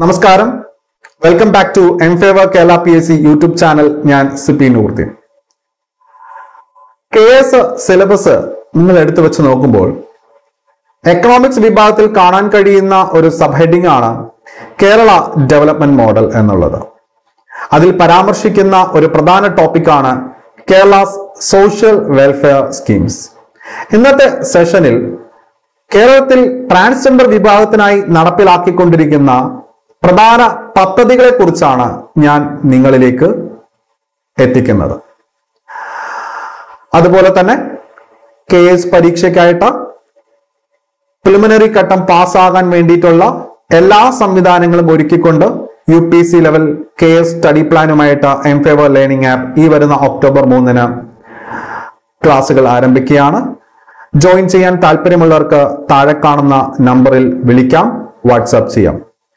നമസ്കാരം welcome back to M favour Kerala P S C YouTube channel ഞാൻ സിപി നൂർത്തി കെ എസ് സിലബസ് നിങ്ങൾ എടുത്തു വെച്ച് നോക്കുമ്പോൾ എക്കണോമിക്സ് വിഭാഗത്തിൽ കാണാൻ കഴിയുന്ന ഒരു സബ് ഹെഡിംഗ് ആണ് കേരള ഡെവലപ്മെന്റ് മോഡൽ എന്നുള്ളത് അതിൽ പരാമർശിക്കുന്ന ഒരു പ്രധാന ടോപ്പിക്കാണ് കേരള സോഷ്യൽ വെൽഫെയർ സ്കീംസ് ഇന്നത്തെ സെഷനിൽ കേരളത്തിൽ ട്രാൻസ്ജെൻഡർ വിഭാഗത്തിനായി നടപ്പിലാക്കിക്കൊണ്ടിരിക്കുന്ന പ്രധാന പദ്ധതികളെ കുറിച്ചാണ് ഞാൻ നിങ്ങളിലേക്ക് എത്തിക്കുന്നത് അതുപോലെ തന്നെ കെ എസ് പരീക്ഷയ്ക്കായിട്ട് പ്രിലിമിനറി ഘട്ടം പാസ്സാകാൻ വേണ്ടിയിട്ടുള്ള എല്ലാ സംവിധാനങ്ങളും ഒരുക്കിക്കൊണ്ട് U P C level K S study പ്ലാനുമായിട്ട് എം ഫേവർ ലേണിംഗ് ആപ്പ് ഈ വരുന്ന ഒക്ടോബർ മൂന്നിന് ക്ലാസുകൾ ആരംഭിക്കുകയാണ് ജോയിൻ ചെയ്യാൻ താല്പര്യമുള്ളവർക്ക് താഴെ കാണുന്ന നമ്പറിൽ വിളിക്കാം വാട്സാപ്പ് ചെയ്യാം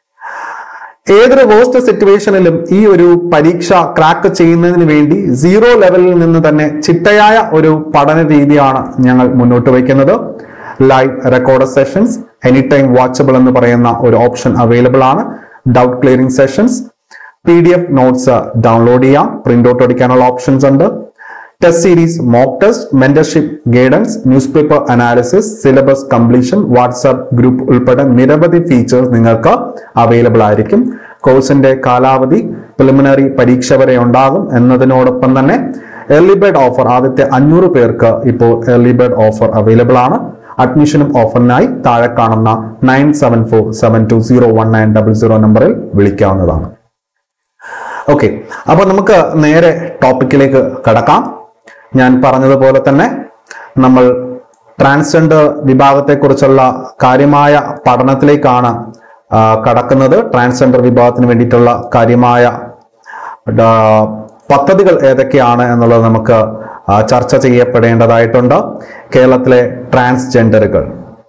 ഏതൊരു വേസ്റ്റ് സിറ്റുവേഷനിലും ഈ ഒരു പരീക്ഷ ക്രാക്ക് ചെയ്യുന്നതിന് വേണ്ടി സീറോ ലെവലിൽ നിന്ന് തന്നെ ചിട്ടയായ ഒരു പഠന രീതിയാണ് ഞങ്ങൾ മുന്നോട്ട് വയ്ക്കുന്നത് live record sessions any time watchable എന്ന് പറയുന്ന ഒരു ഓപ്ഷൻ അവൈലബിൾ ആണ് doubt clearing sessions P D F notes download ചെയ്യാം പ്രിന്റ് ഔട്ട് അടിക്കാനുള്ള ഓപ്ഷൻസ് ഉണ്ട് test series mock test mentorship guidance news paper analysis syllabus completion WhatsApp group ഉൾപ്പെടെ നിരവധി features നിങ്ങൾക്ക് അവൈലബിൾ ആയിരിക്കും കോഴ്സിന്റെ കാലാവധി പ്രിലിമിനറി പരീക്ഷ വരെ ഉണ്ടാകും എന്നതിനോടൊപ്പം തന്നെ എർലി ബേർഡ് ഓഫർ ആദ്യത്തെ അഞ്ഞൂറ് പേർക്ക് ഇപ്പോൾ എർലി ബേർഡ് ഓഫർ അവൈലബിൾ ആണ് അഡ്മിഷനും ഓഫറിനായി താഴെ കാണുന്ന nine seven four seven two zero one nine double zero നമ്പറിൽ വിളിക്കാവുന്നതാണ് ഓക്കെ അപ്പൊ നമുക്ക് നേരെ ടോപ്പിക്കിലേക്ക് കടക്കാം ഞാൻ പറഞ്ഞതുപോലെ തന്നെ നമ്മൾ ട്രാൻസ്ജെൻഡർ വിഭാഗത്തെക്കുറിച്ചുള്ള കാര്യമായ പഠനത്തിലേക്കാണ് ആ, കടക്കുന്നത് ട്രാൻസ്ജെൻഡർ വിഭാഗത്തിന് വേണ്ടിയിട്ടുള്ള കാര്യമായ ആ, പദ്ധതികൾ ഏതൊക്കെയാണ് എന്നുള്ളത് നമുക്ക് ആ, ചർച്ച ചെയ്യപ്പെടേണ്ടതായിട്ടുണ്ട് കേരളത്തിലെ ട്രാൻസ്ജെൻഡറുകൾ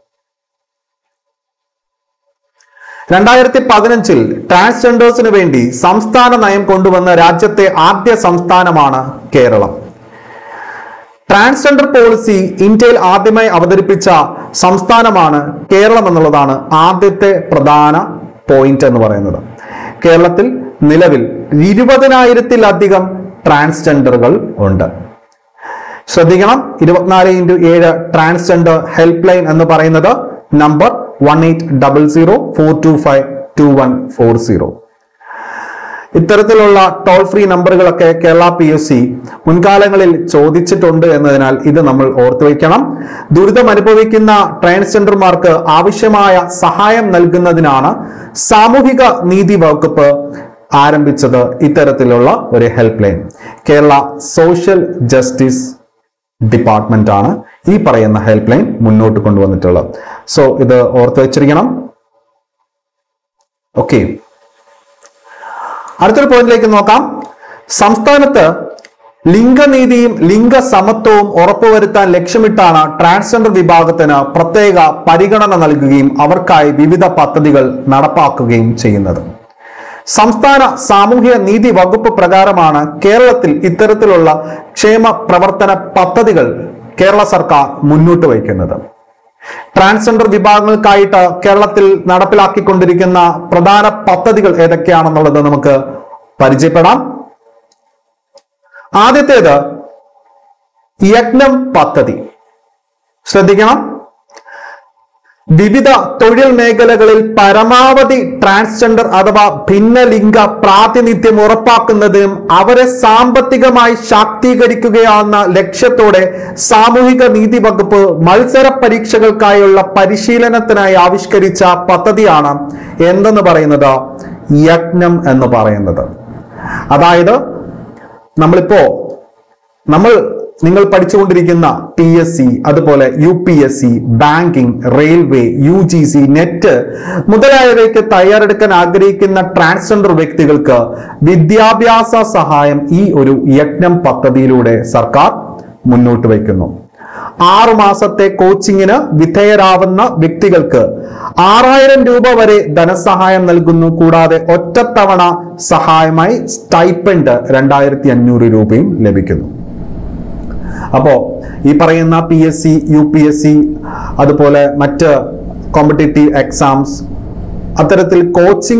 രണ്ടായിരത്തി പതിനഞ്ചിൽ ട്രാൻസ്ജെൻഡേഴ്സിന് വേണ്ടി സംസ്ഥാന നയം കൊണ്ടുവന്ന രാജ്യത്തെ ആദ്യ സംസ്ഥാനമാണ് കേരളം ട്രാൻസ്ജെൻഡർ പോളിസി ഇന്ത്യയിൽ ആദ്യമായി അവതരിപ്പിച്ച സംസ്ഥാനമാണ് കേരളം എന്നുള്ളതാണ് ആദ്യത്തെ പ്രധാന പോയിന്റ് എന്ന് പറയുന്നത് കേരളത്തിൽ നിലവിൽ ഇരുപതിനായിരത്തിലധികം ട്രാൻസ്ജെൻഡറുകൾ ഉണ്ട് ശ്രദ്ധിക്കണം ഇരുപത്തിനാല് ഇൻറ്റു ഏഴ് ട്രാൻസ്ജെൻഡർ ഹെൽപ്പ് ലൈൻ എന്ന് പറയുന്നത് number one eight double zero four two five two one four zero ഇത്തരത്തിലുള്ള ടോൾ ഫ്രീ നമ്പറുകളൊക്കെ കേരള പി എസ് സി മുൻകാലങ്ങളിൽ ചോദിച്ചിട്ടുണ്ട് എന്നതിനാൽ ഇത് നമ്മൾ ഓർത്തു വയ്ക്കണം ദുരിതം അനുഭവിക്കുന്ന ട്രാൻസ്ജെൻഡർമാർക്ക് ആവശ്യമായ സഹായം നൽകുന്നതിനാണ് സാമൂഹിക നീതി വകുപ്പ് ആരംഭിച്ചത് ഇത്തരത്തിലുള്ള ഒരു help line Kerala social justice department ആണ് ഈ പറയുന്ന ഹെൽപ്പ് ലൈൻ മുന്നോട്ട് കൊണ്ടുവന്നിട്ടുള്ളത് സോ ഇത് ഓർത്ത് വെച്ചിരിക്കണം ഓക്കെ അടുത്തൊരു പോയിന്റിലേക്ക് നോക്കാം സംസ്ഥാനത്ത് ലിംഗനീതിയും ലിംഗസമത്വവും ഉറപ്പുവരുത്താൻ ലക്ഷ്യമിട്ടാണ് ട്രാൻസ്ജെൻഡർ വിഭാഗത്തിന് പ്രത്യേക പരിഗണന നൽകുകയും അവർക്കായി വിവിധ പദ്ധതികൾ നടപ്പാക്കുകയും ചെയ്യുന്നത് സംസ്ഥാന സാമൂഹ്യ നീതി വകുപ്പ് പ്രകാരമാണ് കേരളത്തിൽ ഇത്തരത്തിലുള്ള ക്ഷേമ പ്രവർത്തന പദ്ധതികൾ കേരള സർക്കാർ മുന്നോട്ട് വയ്ക്കുന്നത് ട്രാൻസ്ജെൻഡർ വിഭാഗങ്ങൾക്കായിട്ട് കേരളത്തിൽ നടപ്പിലാക്കിക്കൊണ്ടിരിക്കുന്ന പ്രധാന പദ്ധതികൾ ഏതൊക്കെയാണെന്നുള്ളത് നമുക്ക് പരിചയപ്പെടാം ആദ്യത്തേത് യജ്ഞം പദ്ധതി ശ്രദ്ധിക്കണം വിവിധ തൊഴിൽ മേഖലകളിൽ പരമാവധി ട്രാൻസ്ജെൻഡർ അഥവാ ഭിന്നലിംഗ പ്രാതിനിധ്യം ഉറപ്പാക്കുന്നതിനും അവരെ സാമ്പത്തികമായി ശാക്തീകരിക്കുകയാണെന്ന ലക്ഷ്യത്തോടെ സാമൂഹിക നീതി വകുപ്പ് മത്സര പരീക്ഷകൾക്കായുള്ള പരിശീലനത്തിനായി ആവിഷ്കരിച്ച പദ്ധതിയാണ് എന്തെന്ന് പറയുന്നത് യജ്ഞം എന്ന് പറയുന്നത് അതായത് നമ്മളിപ്പോ നമ്മൾ നിങ്ങൾ പഠിച്ചുകൊണ്ടിരിക്കുന്ന പി എസ് സി അതുപോലെ U P S C banking railway U G C net മുതലായവയ്ക്ക് തയ്യാറെടുക്കാൻ ആഗ്രഹിക്കുന്ന ട്രാൻസ്ജെൻഡർ വ്യക്തികൾക്ക് വിദ്യാഭ്യാസ സഹായം ഈ ഒരു യജ്ഞം പദ്ധതിയിലൂടെ സർക്കാർ മുന്നോട്ട് വയ്ക്കുന്നു ആറു മാസത്തെ കോച്ചിങ്ങിന് വിധേയരാവുന്ന വ്യക്തികൾക്ക് ആറായിരം രൂപ വരെ ധനസഹായം നൽകുന്നു കൂടാതെ ഒറ്റത്തവണ സഹായമായി സ്റ്റൈപ്പൻഡ് രണ്ടായിരത്തി അഞ്ഞൂറ് രൂപയും ലഭിക്കുന്നു അപ്പോ ഈ പറയുന്ന P S C U P S C അതുപോലെ മറ്റ് കോമ്പറ്റേറ്റീവ് എക്സാംസ് അത്തരത്തിൽ കോച്ചിങ്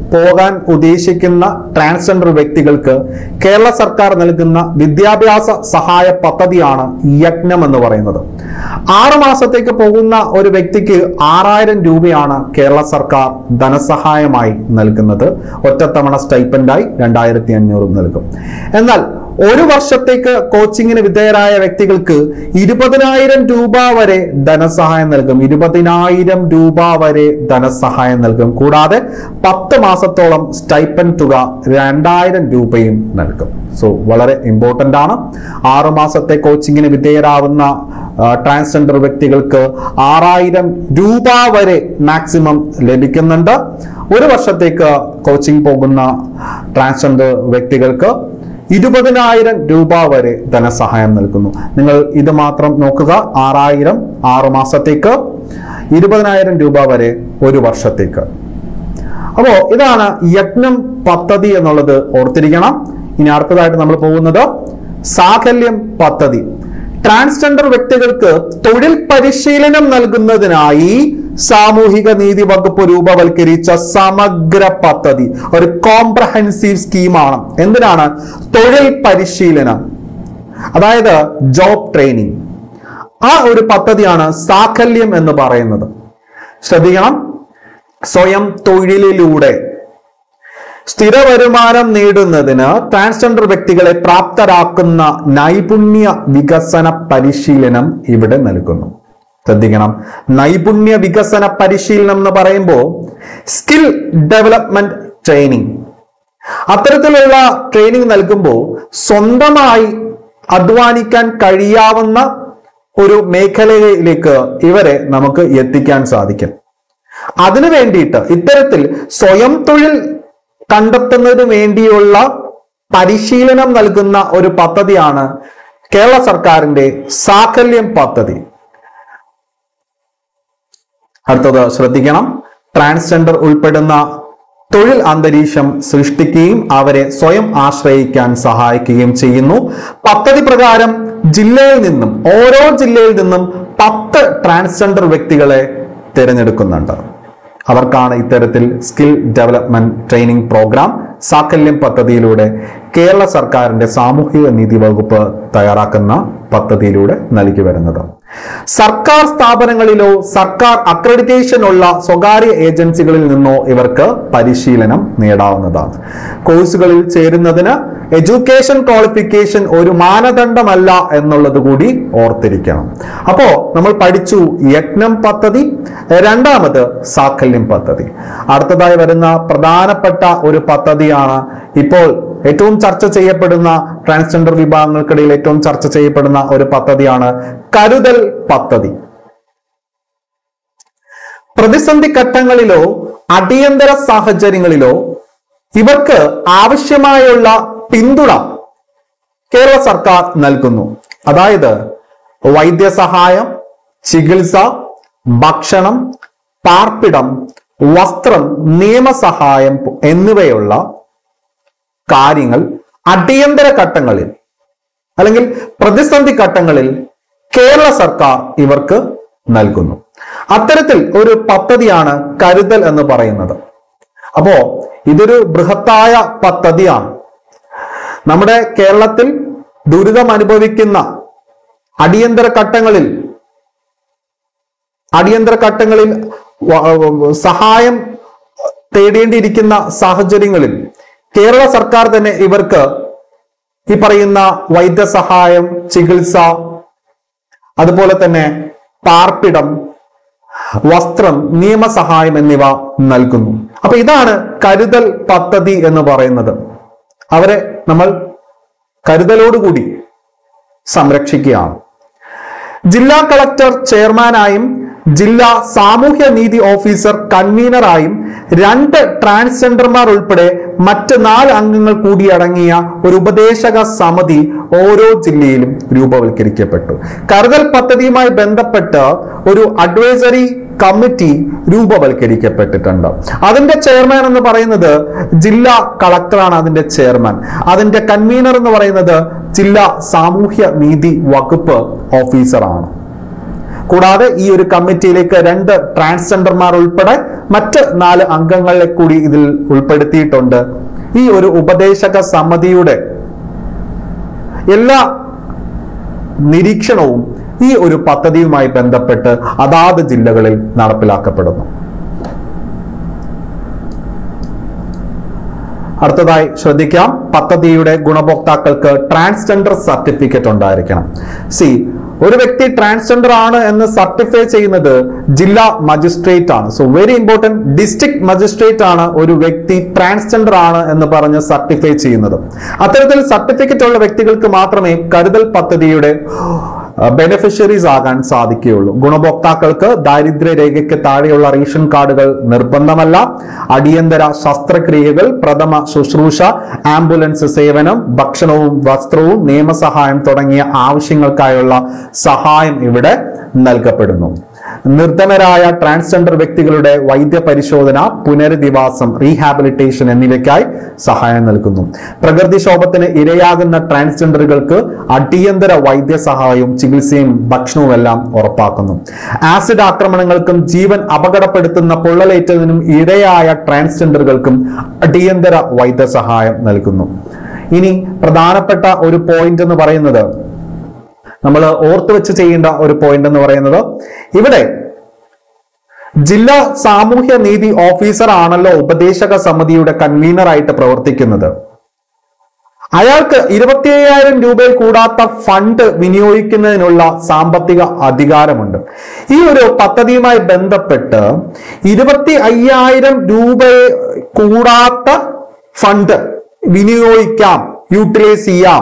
പോകാൻ ഉദ്ദേശിക്കുന്ന ട്രാൻസ്ജെൻഡർ വ്യക്തികൾക്ക് കേരള സർക്കാർ നൽകുന്ന വിദ്യാഭ്യാസ സഹായ പദ്ധതിയാണ് യജ്ഞം എന്ന് പറയുന്നത് ആറ് മാസത്തേക്ക് പോകുന്ന ഒരു വ്യക്തിക്ക് ആറായിരം രൂപയാണ് കേരള സർക്കാർ ധനസഹായമായി നൽകുന്നത് ഒറ്റത്തവണ സ്റ്റൈപ്പൻഡായി രണ്ടായിരത്തി അഞ്ഞൂറ് നൽകും എന്നാൽ ഒരു വർഷത്തേക്ക് കോച്ചിങ്ങിന് വിധേയരായ വ്യക്തികൾക്ക് ഇരുപതിനായിരം രൂപ വരെ ധനസഹായം നൽകും ഇരുപതിനായിരം രൂപ വരെ ധനസഹായം നൽകും കൂടാതെ പത്ത് മാസത്തോളം സ്റ്റൈപ്പൻ തുക രണ്ടായിരം രൂപയും നൽകും സോ വളരെ ഇമ്പോർട്ടന്റ് ആണ് ആറു മാസത്തെ കോച്ചിങ്ങിന് വിധേയരാവുന്ന ട്രാൻസ്ജെൻഡർ വ്യക്തികൾക്ക് ആറായിരം രൂപ വരെ മാക്സിമം ലഭിക്കുന്നുണ്ട് ഒരു വർഷത്തേക്ക് കോച്ചിങ് പോകുന്ന ട്രാൻസ്ജെൻഡർ വ്യക്തികൾക്ക് ഇരുപതിനായിരം രൂപ വരെ ധനസഹായം നൽകുന്നു നിങ്ങൾ ഇത് മാത്രം നോക്കുക ആറായിരം ആറു മാസത്തേക്ക് ഇരുപതിനായിരം രൂപ വരെ ഒരു വർഷത്തേക്ക് അപ്പോ ഇതാണ് യജ്ഞം പദ്ധതി എന്നുള്ളത് ഓർത്തിരിക്കണം ഇനി അടുത്തതായിട്ട് നമ്മൾ പോകുന്നത് സാകല്യം പദ്ധതി ട്രാൻസ്ജെൻഡർ വ്യക്തികൾക്ക് തൊഴിൽ പരിശീലനം നൽകുന്നതിനായി സാമൂഹിക നീതി വകുപ്പ് രൂപവൽക്കരിച്ച സമഗ്ര പദ്ധതി ഒരു കോംപ്രഹെൻസീവ് സ്കീമാണ് എന്തിനാണ് തൊഴിൽ പരിശീലനം അതായത് ജോബ് ട്രെയിനിങ് ആ ഒരു പദ്ധതിയാണ് സാകല്യം എന്ന് പറയുന്നത് ശ്രദ്ധിക്കണം സ്വയം തൊഴിലിലൂടെ സ്ഥിര വരുമാനം നേടുന്നതിന് ട്രാൻസ്ജെൻഡർ വ്യക്തികളെ പ്രാപ്തരാക്കുന്ന നൈപുണ്യ വികസന പരിശീലനം ഇവിടെ നൽകുന്നു ശ്രദ്ധിക്കണം നൈപുണ്യ വികസന പരിശീലനം എന്ന് പറയുമ്പോൾ സ്കിൽ ഡെവലപ്മെന്റ് ട്രെയിനിങ് അത്തരത്തിലുള്ള ട്രെയിനിങ് നൽകുമ്പോൾ സ്വന്തമായി അധ്വാനിക്കാൻ കഴിയാവുന്ന ഒരു മേഖലയിലേക്ക് ഇവരെ നമുക്ക് എത്തിക്കാൻ സാധിക്കും അതിനു വേണ്ടിയിട്ട് ഇത്തരത്തിൽ സ്വയം തൊഴിൽ കണ്ടെത്തുന്നതിന് വേണ്ടിയുള്ള പരിശീലനം നൽകുന്ന ഒരു പദ്ധതിയാണ് കേരള സർക്കാരിന്റെ സാകല്യം പദ്ധതി അടുത്തത് ശ്രദ്ധിക്കണം ട്രാൻസ്ജെൻഡർ ഉൾപ്പെടുന്ന തൊഴിൽ അന്തരീക്ഷം സൃഷ്ടിക്കുകയും അവരെ സ്വയം ആശ്രയിക്കാൻ സഹായിക്കുകയും ചെയ്യുന്നു പദ്ധതി പ്രകാരം ജില്ലയിൽ നിന്നും ഓരോ ജില്ലയിൽ നിന്നും പത്ത് ട്രാൻസ്ജെൻഡർ വ്യക്തികളെ തിരഞ്ഞെടുക്കുന്നുണ്ട് അവർക്കാണ് ഇത്തരത്തിൽ skill development training program Sakalyam പദ്ധതിയിലൂടെ കേരള സർക്കാരിന്റെ സാമൂഹിക നീതി വകുപ്പ് തയ്യാറാക്കുന്ന പദ്ധതിയിലൂടെ നൽകി വരുന്നത് സർക്കാർ സ്ഥാപനങ്ങളിലോ സർക്കാർ അക്രഡിറ്റേഷൻ ഉള്ള സ്വകാര്യ ഏജൻസികളിൽ നിന്നോ ഇവർക്ക് പരിശീലനം നേടാവുന്നതാണ് കോഴ്സുകളിൽ ചേരുന്നതിന് എഡ്യൂക്കേഷൻ ക്വാളിഫിക്കേഷൻ ഒരു മാനദണ്ഡമല്ല എന്നുള്ളത് കൂടി ഓർത്തിരിക്കണം അപ്പോ നമ്മൾ പഠിച്ചു യജ്ഞം പദ്ധതി രണ്ടാമത് സാകല്യം പദ്ധതി അടുത്തതായി വരുന്ന പ്രധാനപ്പെട്ട ഒരു പദ്ധതിയാണ് ഇപ്പോൾ ഏറ്റവും ചർച്ച ചെയ്യപ്പെടുന്ന ട്രാൻസ്ജെൻഡർ വിഭാഗങ്ങൾക്കിടയിൽ ഏറ്റവും ചർച്ച ചെയ്യപ്പെടുന്ന ഒരു പദ്ധതിയാണ് കരുതൽ പദ്ധതി പ്രതിസന്ധി ഘട്ടങ്ങളിലോ അടിയന്തര സാഹചര്യങ്ങളിലോ ഇവർക്ക് ആവശ്യമായുള്ള പിന്തുണ കേരള സർക്കാർ നൽകുന്നു അതായത് വൈദ്യസഹായം ചികിത്സ ഭക്ഷണം പാർപ്പിടം വസ്ത്രം നിയമസഹായം എന്നിവയുള്ള കാര്യങ്ങൾ അടിയന്തര ഘട്ടങ്ങളിൽ അല്ലെങ്കിൽ പ്രതിസന്ധി ഘട്ടങ്ങളിൽ കേരള സർക്കാർ ഇവർക്ക് നൽകുന്നു അത്തരത്തിൽ ഒരു പദ്ധതിയാണ് കരുതൽ എന്ന് പറയുന്നത് അപ്പോ ഇതൊരു ബൃഹത്തായ പദ്ധതിയാണ് നമ്മുടെ കേരളത്തിൽ ദുരിതം അനുഭവിക്കുന്ന അടിയന്തര ഘട്ടങ്ങളിൽ അടിയന്തര ഘട്ടങ്ങളിൽ വ- വ- സഹായം തേടേണ്ടിയിരിക്കുന്ന സാഹചര്യങ്ങളിൽ കേരള സർക്കാർ തന്നെ ഇവർക്ക് ഈ പറയുന്ന വൈദ്യസഹായം ചികിത്സ അതുപോലെ തന്നെ പാർപ്പിടം വസ്ത്രം നിയമസഹായം എന്നിവ നൽകുന്നു അപ്പൊ ഇതാണ് കരുതൽ പദ്ധതി എന്ന് പറയുന്നത് അവരെ നമ്മൾ കരുതലോടുകൂടി സംരക്ഷിക്കുകയാണ് ജില്ലാ കളക്ടർ ചെയർമാനായും ജില്ലാ സാമൂഹ്യ നീതി ഓഫീസർ കൺവീനറായും രണ്ട് ട്രാൻസ്ജെൻഡർമാർ ഉൾപ്പെടെ മറ്റ് നാല് അംഗങ്ങൾ കൂടി അടങ്ങിയ ഒരു ഉപദേശക സമിതി ഓരോ ജില്ലയിലും രൂപവൽക്കരിക്കപ്പെട്ടു കരുതൽ പദ്ധതിയുമായി ബന്ധപ്പെട്ട് ഒരു അഡ്വൈസറി കമ്മിറ്റി രൂപവൽക്കരിക്കപ്പെട്ടിട്ടുണ്ട് അതിന്റെ ചെയർമാൻ എന്ന് പറയുന്നത് ജില്ലാ കളക്ടറാണ് അതിന്റെ ചെയർമാൻ അതിന്റെ കൺവീനർ എന്ന് പറയുന്നത് ജില്ലാ സാമൂഹ്യ നീതി വകുപ്പ് ഓഫീസറാണ് കൂടാതെ ഈ ഒരു കമ്മിറ്റിയിലേക്ക് രണ്ട് ട്രാൻസ്ജെൻഡർമാർ ഉൾപ്പെടെ മറ്റ് നാല് അംഗങ്ങളെ കൂടി ഇതിൽ ഉൾപ്പെടുത്തിയിട്ടുണ്ട് ഈ ഒരു ഉപദേശക സമിതിയുടെ എല്ലാ നിരീക്ഷണവും ഈ ഒരു പദ്ധതിയുമായി ബന്ധപ്പെട്ട് അതാത് ജില്ലകളിൽ നടപ്പിലാക്കപ്പെടുന്നു അടുത്തതായി ശ്രദ്ധിക്കാം പദ്ധതിയുടെ ഗുണഭോക്താക്കൾക്ക് ട്രാൻസ്ജെൻഡർ സർട്ടിഫിക്കറ്റ് ഉണ്ടായിരിക്കണം സി ഒരു വ്യക്തി ട്രാൻസ്ജെൻഡർ ആണ് എന്ന് സർട്ടിഫൈ ചെയ്യുന്നത് ജില്ലാ മജിസ്ട്രേറ്റ് ആണ് so very important district magistrate ആണ് ഒരു വ്യക്തി ട്രാൻസ്ജെൻഡർ ആണ് എന്ന് പറഞ്ഞ് സർട്ടിഫൈ ചെയ്യുന്നത് അത്തരത്തിൽ സർട്ടിഫിക്കറ്റ് ഉള്ള വ്യക്തികൾക്ക് മാത്രമേ കരുതൽ പദ്ധതിയുടെ ബെനിഫിഷ്യറീസ് ആകാൻ സാധിക്കുകയുള്ളൂ ഗുണഭോക്താക്കൾക്ക് ദാരിദ്ര്യ രേഖയ്ക്ക് താഴെയുള്ള റേഷൻ കാർഡുകൾ നിർബന്ധമല്ല അടിയന്തര ശസ്ത്രക്രിയകൾ പ്രഥമ ശുശ്രൂഷ ആംബുലൻസ് സേവനം ഭക്ഷണവും വസ്ത്രവും നിയമസഹായം തുടങ്ങിയ ആവശ്യങ്ങൾക്കായുള്ള സഹായം ഇവിടെ നൽകപ്പെടുന്നു നിർധനരായ ട്രാൻസ്ജെൻഡർ വ്യക്തികളുടെ വൈദ്യ പരിശോധന പുനരധിവാസം റീഹാബിലിറ്റേഷൻ എന്നിവയ്ക്കായി സഹായം നൽകുന്നു പ്രകൃതിക്ഷോഭത്തിന് ഇരയാകുന്ന ട്രാൻസ്ജെൻഡറുകൾക്ക് അടിയന്തര വൈദ്യസഹായവും ചികിത്സയും ഭക്ഷണവും എല്ലാം ഉറപ്പാക്കുന്നു ആസിഡ് ആക്രമണങ്ങൾക്കും ജീവൻ അപകടപ്പെടുത്തുന്ന പൊള്ളലേറ്റതിനും ഇരയായ ട്രാൻസ്ജെൻഡറുകൾക്കും അടിയന്തര വൈദ്യസഹായം നൽകുന്നു ഇനി പ്രധാനപ്പെട്ട ഒരു പോയിന്റ് എന്ന് പറയുന്നത് നമ്മൾ ഓർത്തു വെച്ച് ചെയ്യേണ്ട ഒരു പോയിന്റ് എന്ന് പറയുന്നത് ഇവിടെ ജില്ലാ സാമൂഹ്യ നീതി ഓഫീസർ ആണല്ലോ ഉപദേശക സമിതിയുടെ കൺവീനർ ആയിട്ട് പ്രവർത്തിക്കുന്നത് അയാൾക്ക് ഇരുപത്തി അയ്യായിരം രൂപയിൽ കൂടാത്ത ഫണ്ട് വിനിയോഗിക്കുന്നതിനുള്ള സാമ്പത്തിക അധികാരമുണ്ട് ഈ ഒരു പദ്ധതിയുമായി ബന്ധപ്പെട്ട് ഇരുപത്തി അയ്യായിരം രൂപ കൂടാത്ത ഫണ്ട് വിനിയോഗിക്കാം യൂട്ടിലൈസ് ചെയ്യാം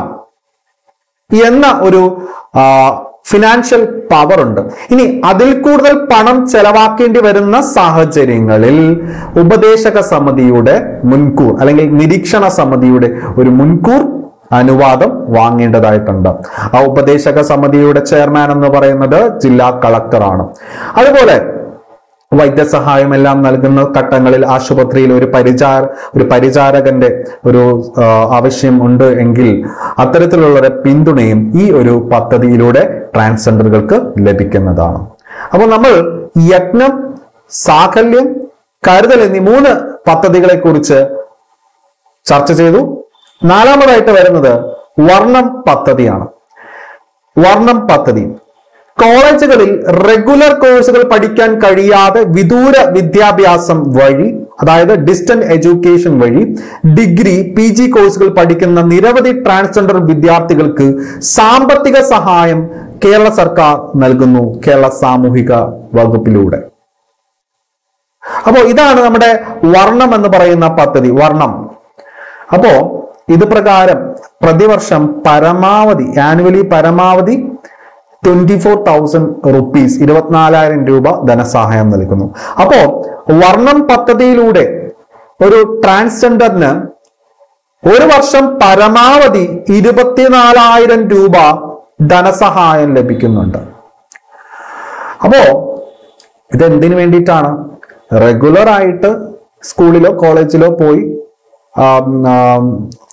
എന്ന ഒരു ഫിനാൻഷ്യൽ പവർ ഉണ്ട് ഇനി അതിൽ കൂടുതൽ പണം ചെലവാക്കേണ്ടി വരുന്ന സാഹചര്യങ്ങളിൽ ഉപദേശക സമിതിയുടെ മുൻകൂർ അല്ലെങ്കിൽ നിരീക്ഷണ സമിതിയുടെ ഒരു മുൻകൂർ അനുവാദം വാങ്ങേണ്ടതായിട്ടുണ്ട് ആ ഉപദേശക സമിതിയുടെ ചെയർമാൻ എന്ന് പറയുന്നത് ജില്ലാ കളക്ടറാണ് അതുപോലെ വൈദ്യസഹായം എല്ലാം നൽകുന്ന ഘട്ടങ്ങളിൽ ആശുപത്രിയിൽ ഒരു പരിചാര ഒരു പരിചാരകന്റെ ഒരു ആ, ആവശ്യം ഉണ്ട് എങ്കിൽ അത്തരത്തിലുള്ള ഒരു പിന്തുണയും ഈ ഒരു പദ്ധതിയിലൂടെ ട്രാൻസ്ജെൻഡറുകൾക്ക് ലഭിക്കുന്നതാണ് അപ്പോൾ നമ്മൾ യജ്ഞം സാകല്യം കരുതൽ എന്നീ മൂന്ന് പദ്ധതികളെ കുറിച്ച് ചർച്ച ചെയ്തു നാലാമതായിട്ട് വരുന്നത് വർണ്ണം പദ്ധതിയാണ് വർണ്ണം പദ്ധതി കോളേജുകളിൽ റെഗുലർ കോഴ്സുകൾ പഠിക്കാൻ കഴിയാതെ വിദൂര വിദ്യാഭ്യാസം വഴി അതായത് ഡിസ്റ്റന്റ് എഡ്യൂക്കേഷൻ വഴി ഡിഗ്രി പി ജി കോഴ്സുകൾ പഠിക്കുന്ന നിരവധി ട്രാൻസ്ജെൻഡർ വിദ്യാർത്ഥികൾക്ക് സാമ്പത്തിക സഹായം കേരള സർക്കാർ നൽകുന്നു കേരള സാമൂഹിക വകുപ്പിലൂടെ അപ്പോ ഇതാണ് നമ്മുടെ വർണ്ണം എന്ന് പറയുന്ന പദ്ധതി വർണ്ണം അപ്പോ ഇത് പ്രകാരം പ്രതിവർഷം പരമാവധി ആനുവലി പരമാവധി ട്വന്റി ഫോർ തൗസൻഡ് റുപ്പീസ് ഇരുപത്തിനാലായിരം രൂപ ധനസഹായം നൽകുന്നു അപ്പോ വർണ്ണം പദ്ധതിയിലൂടെ ഒരു ട്രാൻസ്ജെൻഡറിന് ഒരു വർഷം പരമാവധി ഇരുപത്തിനാലായിരം രൂപ ധനസഹായം ലഭിക്കുന്നുണ്ട് അപ്പോ ഇത് എന്തിനു വേണ്ടിയിട്ടാണ് റെഗുലർ ആയിട്ട് സ്കൂളിലോ കോളേജിലോ പോയി ആം, ആം,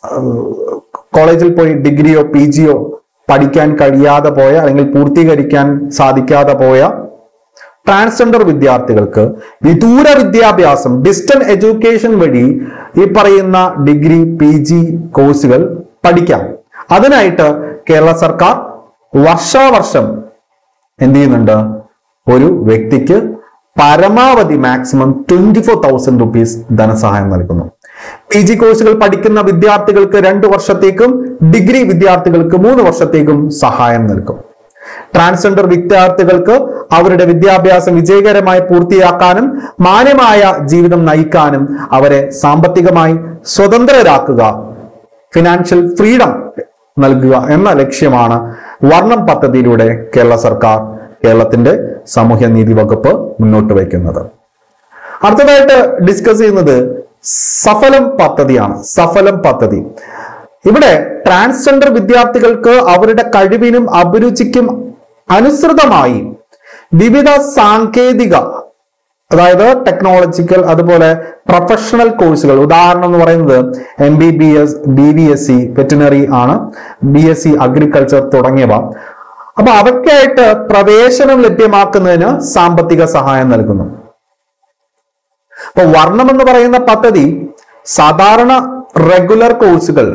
കോളേജിൽ പോയി ഡിഗ്രിയോ പി ജിയോ പഠിക്കാൻ കഴിയാതെ പോയ അല്ലെങ്കിൽ പൂർത്തീകരിക്കാൻ സാധിക്കാതെ പോയ ട്രാൻസ്ജെൻഡർ വിദ്യാർത്ഥികൾക്ക് വിദൂര വിദ്യാഭ്യാസം ഡിസ്റ്റന്റ് എഡ്യൂക്കേഷൻ വഴി ഈ പറയുന്ന ഡിഗ്രി പി ജി കോഴ്സുകൾ പഠിക്കാം അതിനായിട്ട് കേരള സർക്കാർ വർഷാവർഷം എന്ത് ചെയ്യുന്നുണ്ട് ഒരു വ്യക്തിക്ക് പരമാവധി maximum twenty four thousand rupees ധനസഹായം നൽകുന്നു പി ജി കോഴ്സുകൾ പഠിക്കുന്ന വിദ്യാർത്ഥികൾക്ക് രണ്ട് വർഷത്തേക്കും ഡിഗ്രി വിദ്യാർത്ഥികൾക്ക് മൂന്ന് വർഷത്തേക്കും സഹായം നൽകും ട്രാൻസ്ജെൻഡർ വിദ്യാർത്ഥികൾക്ക് അവരുടെ വിദ്യാഭ്യാസം വിജയകരമായി പൂർത്തിയാക്കാനും മാന്യമായ ജീവിതം നയിക്കാനും അവരെ സാമ്പത്തികമായി സ്വതന്ത്രരാക്കുക ഫിനാൻഷ്യൽ ഫ്രീഡം നൽകുക എന്ന ലക്ഷ്യമാണ് വർണ്ണം പദ്ധതിയിലൂടെ കേരള സർക്കാർ കേരളത്തിന്റെ സാമൂഹ്യ നീതി വകുപ്പ് മുന്നോട്ട് വയ്ക്കുന്നത് അടുത്തതായിട്ട് ഡിസ്കസ് ചെയ്യുന്നത് സഫലം പദ്ധതിയാണ് സഫലം പദ്ധതി ഇവിടെ ട്രാൻസ്ജെൻഡർ വിദ്യാർത്ഥികൾക്ക് അവരുടെ കഴിവിനും അഭിരുചിക്കും അനുസൃതമായി വിവിധ സാങ്കേതിക അതായത് ടെക്നോളജിക്കൽ അതുപോലെ പ്രൊഫഷണൽ കോഴ്സുകൾ ഉദാഹരണം എന്ന് പറയുന്നത് M B B S B B S C veterinary ആണ് ബി എസ് സി അഗ്രികൾച്ചർ തുടങ്ങിയവ അപ്പൊ അവയ്ക്കായിട്ട് പ്രവേശനം ലഭ്യമാക്കുന്നതിന് സാമ്പത്തിക സഹായം നൽകുന്നു അപ്പൊ വർണ്ണം എന്ന് പറയുന്ന പദ്ധതി സാധാരണ റെഗുലർ കോഴ്സുകൾ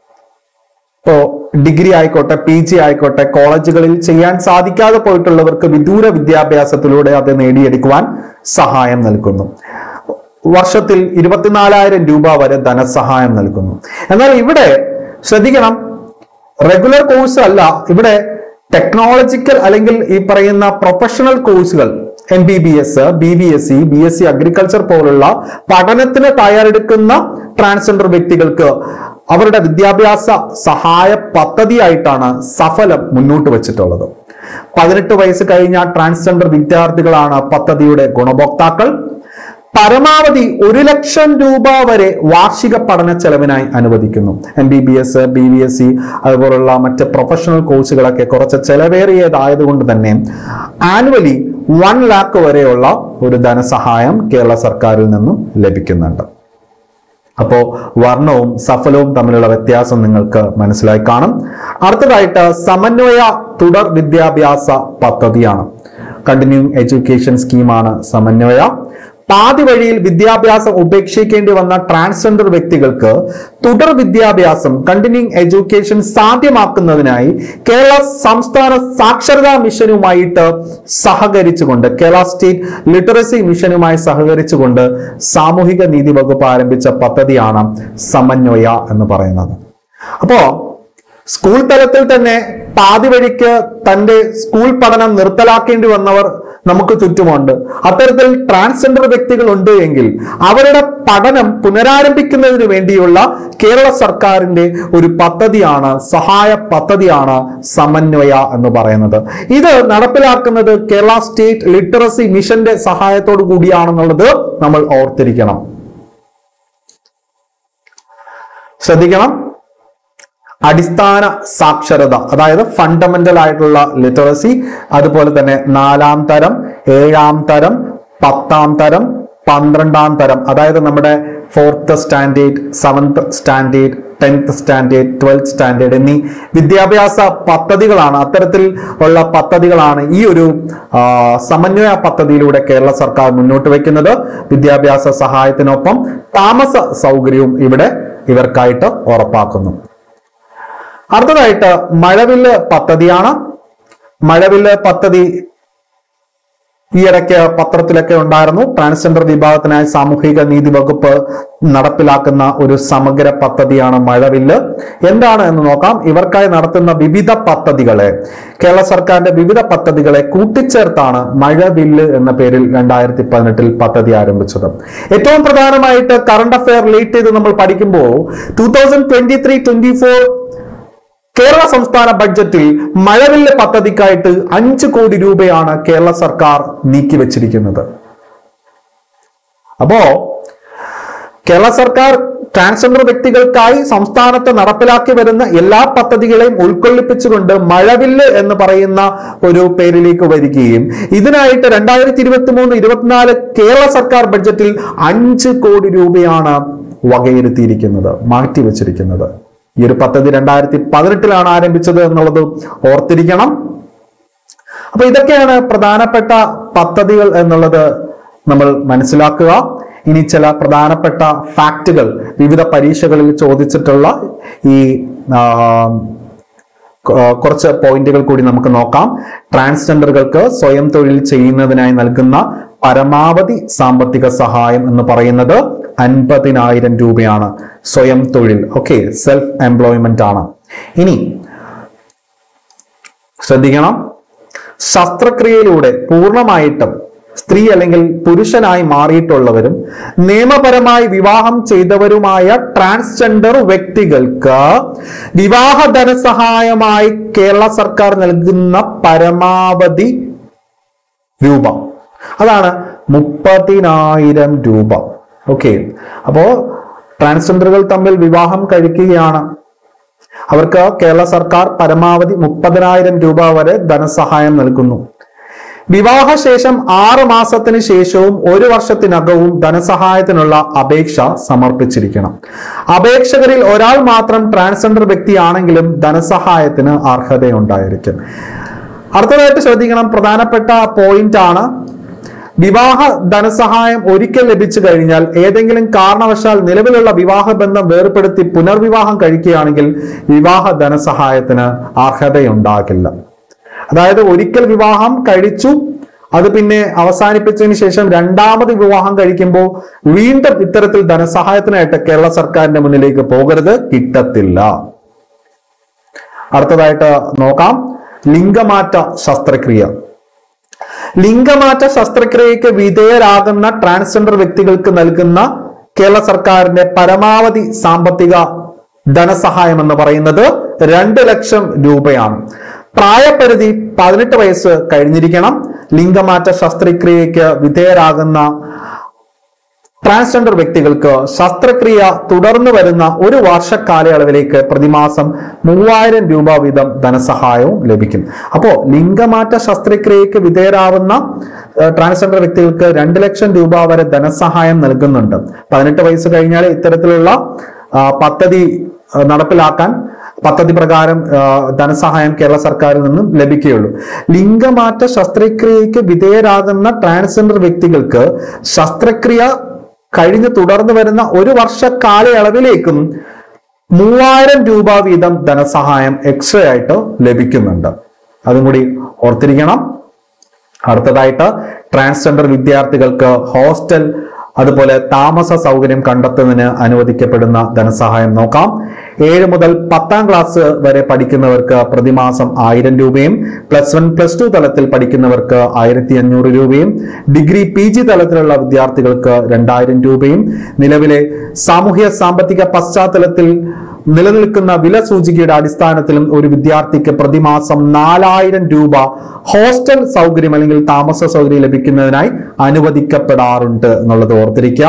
ഇപ്പോ ഡിഗ്രി ആയിക്കോട്ടെ പി ജി ആയിക്കോട്ടെ കോളേജുകളിൽ ചെയ്യാൻ സാധിക്കാതെ പോയിട്ടുള്ളവർക്ക് വിദൂര വിദ്യാഭ്യാസത്തിലൂടെ അത് നേടിയെടുക്കുവാൻ സഹായം നൽകുന്നു വർഷത്തിൽ ഇരുപത്തിനാലായിരം രൂപ വരെ ധനസഹായം നൽകുന്നു എന്നാൽ ഇവിടെ ശ്രദ്ധിക്കണം റെഗുലർ കോഴ്സ് അല്ല ഇവിടെ ടെക്നോളജിക്കൽ അല്ലെങ്കിൽ ഈ പറയുന്ന പ്രൊഫഷണൽ കോഴ്സുകൾ M B B S B B S C B S C agriculture പോലുള്ള പഠനത്തിന് തയ്യാറെടുക്കുന്ന ട്രാൻസ്ജെൻഡർ വ്യക്തികൾക്ക് അവരുടെ വിദ്യാഭ്യാസ സഹായ പദ്ധതിയായിട്ടാണ് സഫലം മുന്നോട്ട് വെച്ചിട്ടുള്ളത് പതിനെട്ട് വയസ്സ് കഴിഞ്ഞ ട്രാൻസ്ജെൻഡർ വിദ്യാർത്ഥികളാണ് പദ്ധതിയുടെ ഗുണഭോക്താക്കൾ പരമാവധി ഒരു ലക്ഷം രൂപ വരെ വാർഷിക പഠന ചെലവിനായി അനുവദിക്കുന്നു M B B S B B S C അതുപോലുള്ള മറ്റ് പ്രൊഫഷണൽ കോഴ്സുകളൊക്കെ കുറച്ച് ചെലവേറിയതായതുകൊണ്ട് തന്നെ ആനുവലി വൺ ലാക്ക് വരെയുള്ള ഒരു ധനസഹായം കേരള സർക്കാരിൽ നിന്നും ലഭിക്കുന്നുണ്ട് അപ്പോ വർണ്ണവും സഫലവും തമ്മിലുള്ള വ്യത്യാസം നിങ്ങൾക്ക് മനസ്സിലായി കാണും അടുത്തതായിട്ട് സമന്വയ തുടർ വിദ്യാഭ്യാസ പദ്ധതിയാണ് കണ്ടിന്യൂയിങ് എഡ്യൂക്കേഷൻ സ്കീമാണ് സമന്വയ പാതി വഴിയിൽ വിദ്യാഭ്യാസം ഉപേക്ഷിക്കേണ്ടി വന്ന ട്രാൻസ്ജെൻഡർ വ്യക്തികൾക്ക് തുടർ വിദ്യാഭ്യാസം കണ്ടിന്യൂയിങ് എഡ്യൂക്കേഷൻ സാധ്യമാക്കുന്നതിനായി കേരള സംസ്ഥാന സാക്ഷരതാ മിഷനുമായിട്ട് സഹകരിച്ചുകൊണ്ട് കേരള സ്റ്റേറ്റ് ലിറ്ററസി മിഷനുമായി സഹകരിച്ചുകൊണ്ട് സാമൂഹിക നീതി വകുപ്പ് ആരംഭിച്ച പദ്ധതിയാണ് സമന്വയ എന്ന് പറയുന്നത് അപ്പോ സ്കൂൾ തലത്തിൽ തന്നെ പാതി വഴിക്ക് തന്റെ സ്കൂൾ പഠനം നിർത്തലാക്കേണ്ടി വന്നവർ നമുക്ക് ചുറ്റുമുണ്ട് അത്തരത്തിൽ ട്രാൻസ്ജെൻഡർ വ്യക്തികൾ ഉണ്ട് എങ്കിൽ അവരുടെ പഠനം പുനരാരംഭിക്കുന്നതിന് വേണ്ടിയുള്ള കേരള സർക്കാരിന്റെ ഒരു പദ്ധതിയാണ് സഹായ പദ്ധതിയാണ് സമന്വയ എന്ന് പറയുന്നത് ഇത് നടപ്പിലാക്കുന്നത് കേരള സ്റ്റേറ്റ് ലിറ്ററസി മിഷന്റെ സഹായത്തോടു കൂടിയാണെന്നുള്ളത് നമ്മൾ ഓർത്തിരിക്കണം ശ്രദ്ധിക്കണം അടിസ്ഥാന സാക്ഷരത അതായത് ഫണ്ടമെന്റൽ ആയിട്ടുള്ള ലിറ്ററസി അതുപോലെ തന്നെ നാലാം തരം ഏഴാം തരം പത്താം തരം പന്ത്രണ്ടാം തരം അതായത് നമ്മുടെ fourth standard seventh standard tenth standard twelfth standard എന്നീ വിദ്യാഭ്യാസ പദ്ധതികളാണ് അത്തരത്തിൽ ഉള്ള പദ്ധതികളാണ് ഈ ഒരു ആ, സമന്വയ പദ്ധതിയിലൂടെ കേരള സർക്കാർ മുന്നോട്ട് വയ്ക്കുന്നത് വിദ്യാഭ്യാസ സഹായത്തിനൊപ്പം താമസ സൗകര്യവും ഇവിടെ ഇവർക്കായിട്ട് ഉറപ്പാക്കുന്നു അടുത്തതായിട്ട് മഴവില്ല് പദ്ധതിയാണ് മഴവില്ല് പദ്ധതി ഈ ഇടയ്ക്ക് പത്രത്തിലൊക്കെ ഉണ്ടായിരുന്നു ട്രാൻസ്ജെൻഡർ വിഭാഗത്തിനായി സാമൂഹിക നീതി വകുപ്പ് നടപ്പിലാക്കുന്ന ഒരു സമഗ്ര പദ്ധതിയാണ് മഴവില്ല് എന്താണ് എന്ന് നോക്കാം ഇവർക്കായി നടത്തുന്ന വിവിധ പദ്ധതികളെ കേരള സർക്കാരിന്റെ വിവിധ പദ്ധതികളെ കൂട്ടിച്ചേർത്താണ് മഴവില്ല് എന്ന പേരിൽ രണ്ടായിരത്തി പതിനെട്ടിൽ പദ്ധതി ആരംഭിച്ചത് ഏറ്റവും പ്രധാനമായിട്ട് കറണ്ട് അഫയർ റിലേറ്റ് ചെയ്ത് നമ്മൾ പഠിക്കുമ്പോൾ two thousand twenty three twenty four Kerala സംസ്ഥാന ബഡ്ജറ്റിൽ മഴവില്ല് പദ്ധതിക്കായിട്ട് അഞ്ച് കോടി രൂപയാണ് കേരള സർക്കാർ നീക്കിവെച്ചിരിക്കുന്നത് അപ്പോ കേരള സർക്കാർ ട്രാൻസ്ജെൻഡർ വ്യക്തികൾക്കായി സംസ്ഥാനത്ത് നടപ്പിലാക്കി വരുന്ന എല്ലാ പദ്ധതികളെയും ഉൾക്കൊള്ളിപ്പിച്ചുകൊണ്ട് മഴവില്ല് എന്ന് പറയുന്ന ഒരു പേരിലേക്ക് വരികയും ഇതിനായിട്ട് രണ്ടായിരത്തി ഇരുപത്തി മൂന്ന് ഇരുപത്തിനാല് കേരള സർക്കാർ ബഡ്ജറ്റിൽ അഞ്ച് കോടി രൂപയാണ് വകയിരുത്തിയിരിക്കുന്നത് മാറ്റിവെച്ചിരിക്കുന്നത് ഈ ഒരു പദ്ധതി രണ്ടായിരത്തി പതിനെട്ടിലാണ് ആരംഭിച്ചത് എന്നുള്ളത് ഓർത്തിരിക്കണം അപ്പൊ ഇതൊക്കെയാണ് പ്രധാനപ്പെട്ട പദ്ധതികൾ എന്നുള്ളത് നമ്മൾ മനസ്സിലാക്കുക ഇനി ചില പ്രധാനപ്പെട്ട ഫാക്റ്റുകൾ വിവിധ പരീക്ഷകളിൽ ചോദിച്ചിട്ടുള്ള ഈ ആ, കൊ- കുറച്ച് പോയിന്റുകൾ കൂടി നമുക്ക് നോക്കാം ട്രാൻസ്ജെൻഡറുകൾക്ക് സ്വയം തൊഴിൽ ചെയ്യുന്നതിനായി നൽകുന്ന പരമാവധി സാമ്പത്തിക സഹായം എന്ന് പറയുന്നത് അൻപതിനായിരം രൂപയാണ് സ്വയം തൊഴിൽ ഓക്കെ സെൽഫ് എംപ്ലോയ്മെന്റ് ആണ് ഇനി ശ്രദ്ധിക്കണം ശസ്ത്രക്രിയയിലൂടെ പൂർണ്ണമായിട്ടും സ്ത്രീ അല്ലെങ്കിൽ പുരുഷനായി മാറിയിട്ടുള്ളവരും നിയമപരമായി വിവാഹം ചെയ്തവരുമായ ട്രാൻസ്ജെൻഡർ വ്യക്തികൾക്ക് വിവാഹ ധനസഹായമായി കേരള സർക്കാർ നൽകുന്ന പരമാവധി രൂപ അതാണ് മുപ്പതിനായിരം രൂപ ഓക്കെ അപ്പോ ട്രാൻസ്ജെൻഡറുകൾ തമ്മിൽ വിവാഹം കഴിക്കുകയാണ് അവർക്ക് കേരള സർക്കാർ പരമാവധി മുപ്പതിനായിരം രൂപ വരെ ധനസഹായം നൽകുന്നു വിവാഹശേഷം ആറ് മാസത്തിന് ശേഷവും ഒരു വർഷത്തിനകവും ധനസഹായത്തിനുള്ള അപേക്ഷ സമർപ്പിച്ചിരിക്കണം അപേക്ഷകരിൽ ഒരാൾ മാത്രം ട്രാൻസ്ജെൻഡർ വ്യക്തിയാണെങ്കിലും ധനസഹായത്തിന് അർഹതയുണ്ടായിരിക്കും അടുത്തതായിട്ട് ശ്രദ്ധിക്കണം പ്രധാനപ്പെട്ട പോയിന്റ് ആണ് വിവാഹ ധനസഹായം ഒരിക്കൽ ലഭിച്ചു കഴിഞ്ഞാൽ ഏതെങ്കിലും കാരണവശാൽ നിലവിലുള്ള വിവാഹ ബന്ധം വേർപെടുത്തി പുനർവിവാഹം കഴിക്കുകയാണെങ്കിൽ വിവാഹ ധനസഹായത്തിന് അർഹതയുണ്ടാകില്ല അതായത് ഒരിക്കൽ വിവാഹം കഴിച്ചു അത് പിന്നെ അവസാനിപ്പിച്ചതിന് ശേഷം രണ്ടാമത് വിവാഹം കഴിക്കുമ്പോൾ വീണ്ടും ഇത്തരത്തിൽ ധനസഹായത്തിനായിട്ട് കേരള സർക്കാരിന്റെ മുന്നിലേക്ക് പോകരുത് കിട്ടത്തില്ല അടുത്തതായിട്ട് നോക്കാം ലിംഗമാറ്റ ശസ്ത്രക്രിയ ലിംഗമാറ്റ ശസ്ത്രക്രിയയ്ക്ക് വിധേയരാകുന്ന ട്രാൻസ്ജെൻഡർ വ്യക്തികൾക്ക് നൽകുന്ന കേരള സർക്കാരിന്റെ പരമാവധി സാമ്പത്തിക ധനസഹായം എന്ന് പറയുന്നത് രണ്ട് ലക്ഷം രൂപയാണ് പ്രായപരിധി പതിനെട്ട് വയസ്സ് കഴിഞ്ഞിരിക്കണം ലിംഗമാറ്റ ശസ്ത്രക്രിയയ്ക്ക് വിധേയരാകുന്ന ട്രാൻസ്ജെൻഡർ വ്യക്തികൾക്ക് ശസ്ത്രക്രിയ തുടർന്നു വരുന്ന ഒരു വർഷ കാലയളവിലേക്ക് പ്രതിമാസം മൂവായിരം രൂപ വീതം ധനസഹായവും ലഭിക്കും അപ്പോ ലിംഗമാറ്റ ശസ്ത്രക്രിയയ്ക്ക് വിധേയരാവുന്ന ഏഹ്, ട്രാൻസ്ജെൻഡർ വ്യക്തികൾക്ക് രണ്ട് ലക്ഷം രൂപ വരെ ധനസഹായം നൽകുന്നുണ്ട് പതിനെട്ട് വയസ്സ് കഴിഞ്ഞാൽ ഇത്തരത്തിലുള്ള ആ, പദ്ധതി ആ, നടപ്പിലാക്കാൻ പദ്ധതി പ്രകാരം ആ, ധനസഹായം കേരള സർക്കാരിൽ നിന്നും ലഭിക്കുകയുള്ളൂ ലിംഗമാറ്റ ശസ്ത്രക്രിയയ്ക്ക് വിധേയരാകുന്ന ട്രാൻസ്ജെൻഡർ വ്യക്തികൾക്ക് ശസ്ത്രക്രിയ കഴിഞ്ഞ് തുടർന്ന് വരുന്ന ഒരു വർഷ കാലയളവിലേക്കും മൂവായിരം രൂപ വീതം ധനസഹായം എക്സ്ട്രാ ആയിട്ട് ലഭിക്കുന്നുണ്ട് അതും കൂടി ഓർത്തിരിക്കണം അടുത്തതായിട്ട് ട്രാൻസ്ജെൻഡർ വിദ്യാർത്ഥികൾക്ക് ഹോസ്റ്റൽ അതുപോലെ താമസ സൗകര്യം കണ്ടെത്തുന്നതിന് അനുവദിക്കപ്പെടുന്ന ധനസഹായം നോക്കാം ഏഴ് മുതൽ പത്താം ക്ലാസ് വരെ പഠിക്കുന്നവർക്ക് പ്രതിമാസം ആയിരം രൂപയും പ്ലസ് വൺ പ്ലസ് ടു തലത്തിൽ പഠിക്കുന്നവർക്ക് ആയിരത്തി അഞ്ഞൂറ് രൂപയും ഡിഗ്രി പി ജി തലത്തിലുള്ള വിദ്യാർത്ഥികൾക്ക് രണ്ടായിരം രൂപയും നിലവിലെ സാമൂഹ്യ സാമ്പത്തിക പശ്ചാത്തലത്തിൽ നിലനിൽക്കുന്ന വില സൂചികയുടെ അടിസ്ഥാനത്തിലും ഒരു വിദ്യാർത്ഥിക്ക് പ്രതിമാസം നാലായിരം രൂപ ഹോസ്റ്റൽ സൗകര്യം അല്ലെങ്കിൽ താമസ സൗകര്യം ലഭിക്കുന്നതിനായി അനുവദിക്കപ്പെടാറുണ്ട് എന്നുള്ളത് ഓർത്തിരിക്കുക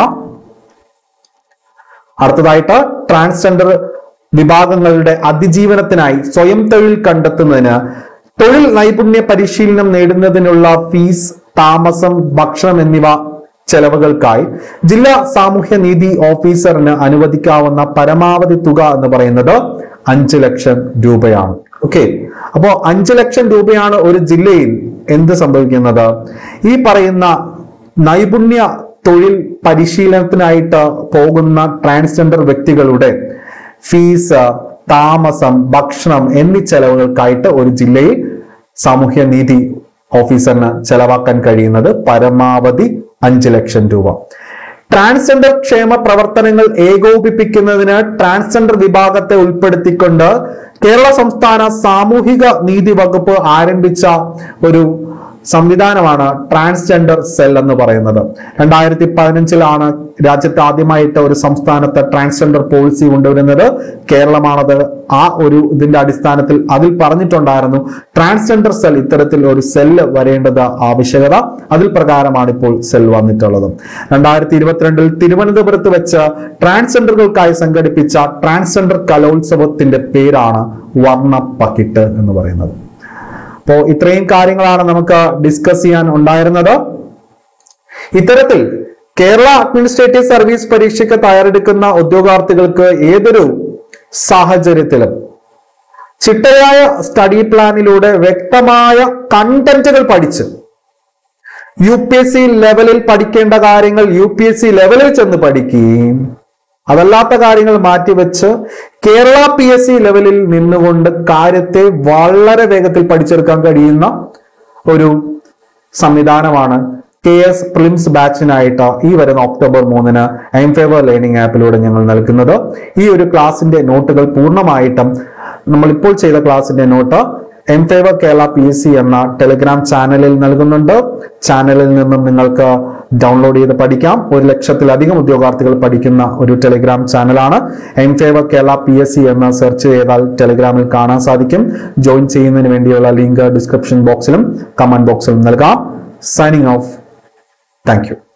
അടുത്തതായിട്ട് ട്രാൻസ്ജെൻഡർ വിഭാഗങ്ങളുടെ അതിജീവനത്തിനായി സ്വയം തൊഴിൽ കണ്ടെത്തുന്നതിന് തൊഴിൽ നൈപുണ്യ പരിശീലനം നേടുന്നതിനുള്ള ഫീസ് താമസം ഭക്ഷണം എന്നിവ ചെലവുകൾക്കായി ജില്ലാ സാമൂഹ്യ നീതി ഓഫീസറിന് അനുവദിക്കാവുന്ന പരമാവധി തുക എന്ന് പറയുന്നത് അഞ്ച് ലക്ഷം രൂപയാണ് ഓക്കെ അപ്പോ അഞ്ച് ലക്ഷം രൂപയാണ് ഒരു ജില്ലയിൽ എന്ത് സംഭവിക്കുന്നത് ഈ പറയുന്ന നൈപുണ്യ തൊഴിൽ പരിശീലനത്തിനായിട്ട് പോകുന്ന ട്രാൻസ്ജെൻഡർ വ്യക്തികളുടെ ഫീസ് താമസം ഭക്ഷണം എന്നീ ചെലവുകൾക്കായിട്ട് ഒരു ജില്ലയിൽ സാമൂഹ്യ നീതി ഓഫീസറിന് ചെലവാക്കാൻ കഴിയുന്നത് പരമാവധി അഞ്ച് ലക്ഷം രൂപ ട്രാൻസ്ജെൻഡർ ക്ഷേമ പ്രവർത്തനങ്ങൾ ഏകോപിപ്പിക്കുന്നതിന് ട്രാൻസ്ജെൻഡർ വിഭാഗത്തെ ഉൾപ്പെടുത്തിക്കൊണ്ട് കേരള സംസ്ഥാന സാമൂഹിക നീതി വകുപ്പ് ആരംഭിച്ച ഒരു സംവിധാനമാണ് ട്രാൻസ്ജെൻഡർ സെൽ എന്ന് പറയുന്നത് രണ്ടായിരത്തി പതിനഞ്ചിലാണ് രാജ്യത്ത് ആദ്യമായിട്ട് ഒരു സംസ്ഥാനത്ത് ട്രാൻസ്ജെൻഡർ പോളിസി കൊണ്ടുവരുന്നത് കേരളമാണത് ആ ഒരു ഇതിന്റെ അടിസ്ഥാനത്തിൽ അതിൽ പറഞ്ഞിട്ടുണ്ടായിരുന്നു ട്രാൻസ്ജെൻഡർ സെൽ ഇത്തരത്തിൽ ഒരു സെല്ല് വരേണ്ടത് ആവശ്യകത അതിൽ പ്രകാരമാണ് ഇപ്പോൾ സെൽ വന്നിട്ടുള്ളത് രണ്ടായിരത്തി ഇരുപത്തിരണ്ടിൽ തിരുവനന്തപുരത്ത് വെച്ച് ട്രാൻസ്ജെൻഡറുകൾക്കായി സംഘടിപ്പിച്ച ട്രാൻസ്ജെൻഡർ കലോത്സവത്തിന്റെ പേരാണ് വർണ്ണ പക്കിട്ട് എന്ന് പറയുന്നത് അപ്പോ ഇത്രയും കാര്യങ്ങളാണ് നമുക്ക് ഡിസ്കസ് ചെയ്യാൻ ഉണ്ടായിരുന്നത് ഇത്തരത്തിൽ കേരള അഡ്മിനിസ്ട്രേറ്റീവ് സർവീസ് പരീക്ഷയ്ക്ക് തയ്യാറെടുക്കുന്ന ഉദ്യോഗാർത്ഥികൾക്ക് ഏതൊരു സാഹചര്യത്തിലും ചിട്ടയായ സ്റ്റഡി പ്ലാനിലൂടെ വ്യക്തമായ കണ്ടന്റുകൾ പഠിച്ച് യു പി എസ് സി ലെവലിൽ പഠിക്കേണ്ട കാര്യങ്ങൾ യു പി എസ് സി ലെവലിൽ ചെന്ന് പഠിക്കുകയും അതല്ലാത്ത കാര്യങ്ങൾ മാറ്റിവെച്ച് കേരള പി എസ് സി ലെവലിൽ നിന്നുകൊണ്ട് കാര്യത്തെ വളരെ വേഗത്തിൽ പഠിച്ചെടുക്കാൻ കഴിയുന്ന ഒരു സംവിധാനമാണ് കെ എസ് പ്രിലിംസ് ബാച്ചിനായിട്ട് ഈ വരുന്ന ഒക്ടോബർ മൂന്നിന് ഐം ഫേവർ ലേണിംഗ് ആപ്പിലൂടെ ഞങ്ങൾ നൽകുന്നത് ഈ ഒരു ക്ലാസിന്റെ നോട്ടുകൾ പൂർണ്ണമായിട്ടും നമ്മൾ ഇപ്പോൾ ചെയ്ത ക്ലാസിന്റെ note M favour Kerala P S C എന്ന ടെലിഗ്രാം ചാനലിൽ നൽകുന്നുണ്ട് ചാനലിൽ നിന്നും നിങ്ങൾക്ക് ഡൗൺലോഡ് ചെയ്ത് പഠിക്കാം ഒരു ലക്ഷത്തിലധികം ഉദ്യോഗാർത്ഥികൾ പഠിക്കുന്ന ഒരു ടെലിഗ്രാം ചാനലാണ് M favour Kerala P S C എന്ന് സെർച്ച് ചെയ്താൽ ടെലിഗ്രാമിൽ കാണാൻ സാധിക്കും ജോയിൻ ചെയ്യുന്നതിന് വേണ്ടിയുള്ള ലിങ്ക് ഡിസ്ക്രിപ്ഷൻ ബോക്സിലും കമന്റ് ബോക്സിലും നൽകാം സൈനിങ് ഓഫ് താങ്ക് യു